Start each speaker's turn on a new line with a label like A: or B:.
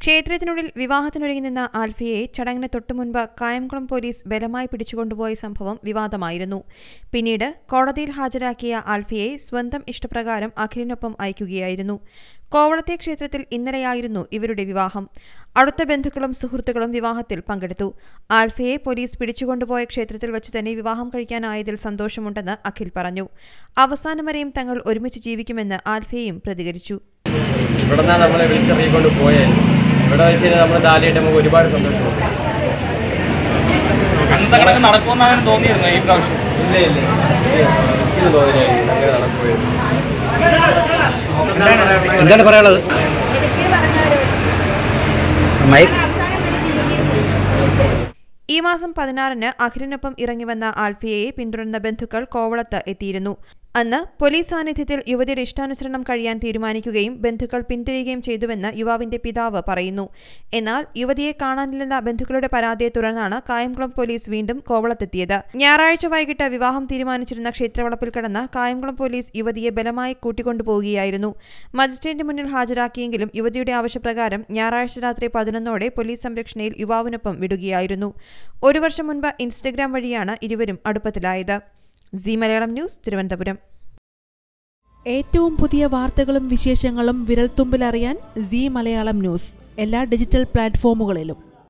A: ക്ഷേത്രത്തിനുള്ളിൽ വിവാഹത്തിനൊരുങ്ങി നിന്ന ആൽഫിയയെ ചടങ്ങിന് തൊട്ടുമുൻപ് കായംകുളം പോലീസ് ബലമായി പിടിച്ചുകൊണ്ടുപോയ സംഭവം വിവാദമായിരുന്നു പിന്നീട് കോടതിയിൽ ഹാജരാക്കിയ ആൽഫിയയെ സ്വന്തം ഇഷ്ടപ്രകാരം അഖിലിനൊപ്പം അയക്കുകയായിരുന്നു കോവളത്തെ ക്ഷേത്രത്തിൽ ഇന്നലെയായിരുന്നു ഇവരുടെ വിവാഹം അടുത്ത ബന്ധുക്കളും സുഹൃത്തുക്കളും വിവാഹത്തിൽ പങ്കെടുത്തു ആൽഫയെ പോലീസ് പിടിച്ചുകൊണ്ടുപോയ ക്ഷേത്രത്തിൽ വച്ച് തന്നെ വിവാഹം കഴിക്കാനായതിൽ സന്തോഷമുണ്ടെന്ന് അഖിൽ പറഞ്ഞു അവസാനം വരെയും തങ്ങൾ ഒരുമിച്ച് ജീവിക്കുമെന്ന് ആൽഫയും പ്രതികരിച്ചു
B: ഇവിടെ നിന്നാണ് നമ്മളെ വിളിച്ചിറങ്ങിക്കൊണ്ട് പോയത് ഇവിടെ വെച്ച് നമ്മൾ താലിയിട്ട് നമുക്ക് ഒരുപാട് സന്തോഷമുണ്ട്
C: അന്നത്തെ നടക്കുമെന്നാണ് തോന്നിയിരുന്നു ഈ പ്രാവശ്യം
B: ഇല്ല ഇല്ല ഒരിക്കലും തോന്നില്ല അങ്ങനെ നടക്കുകയും
D: എന്താണ് പറയാനുള്ളത് മൈക്ക്
A: ഈ മാസം പതിനാറിന് അഖിലിനൊപ്പം ഇറങ്ങിവന്ന ആൽഫിയയെ പിന്തുടർന്ന ബന്ധുക്കൾ കോവളത്ത് എത്തിയിരുന്നു അന്ന് പോലീസ് സാന്നിധ്യത്തിൽ യുവതിയുടെ ഇഷ്ടാനുസരണം കഴിയാൻ തീരുമാനിക്കുകയും ബന്ധുക്കൾ പിന്തിരിയുകയും ചെയ്തുവെന്ന് യുവാവിന്റെ പിതാവ് പറയുന്നു എന്നാൽ യുവതിയെ കാണാനില്ലെന്ന ബന്ധുക്കളുടെ പരാതിയെ തുടർന്നാണ് കായംകുളം പോലീസ് വീണ്ടും കോവളത്തെത്തിയത് ഞായറാഴ്ച വൈകിട്ട് വിവാഹം തീരുമാനിച്ചിരുന്ന ക്ഷേത്രവളപ്പിൽ കടന്ന് കായംകുളം പോലീസ് യുവതിയെ ബലമായി കൂട്ടിക്കൊണ്ടുപോവുകയായിരുന്നു മജിസ്ട്രേറ്റിന് മുന്നിൽ ഹാജരാക്കിയെങ്കിലും യുവതിയുടെ ആവശ്യപ്രകാരം ഞായറാഴ്ച രാത്രി പതിനൊന്നോടെ പോലീസ് സംരക്ഷണയിൽ യുവാവിനൊപ്പം വിടുകയായിരുന്നു ഒരു വർഷം മുൻപ് ഇൻസ്റ്റഗ്രാം വഴിയാണ് ഇരുവരും അടുപ്പത്തിലായത് സി മലയാളം ന്യൂസ് തിരുവനന്തപുരം
E: ഏറ്റവും പുതിയ വാർത്തകളും വിശേഷങ്ങളും വിരൽത്തുമ്പിലറിയാൻ സി മലയാളം ന്യൂസ് എല്ലാ ഡിജിറ്റൽ പ്ലാറ്റ്ഫോമുകളിലും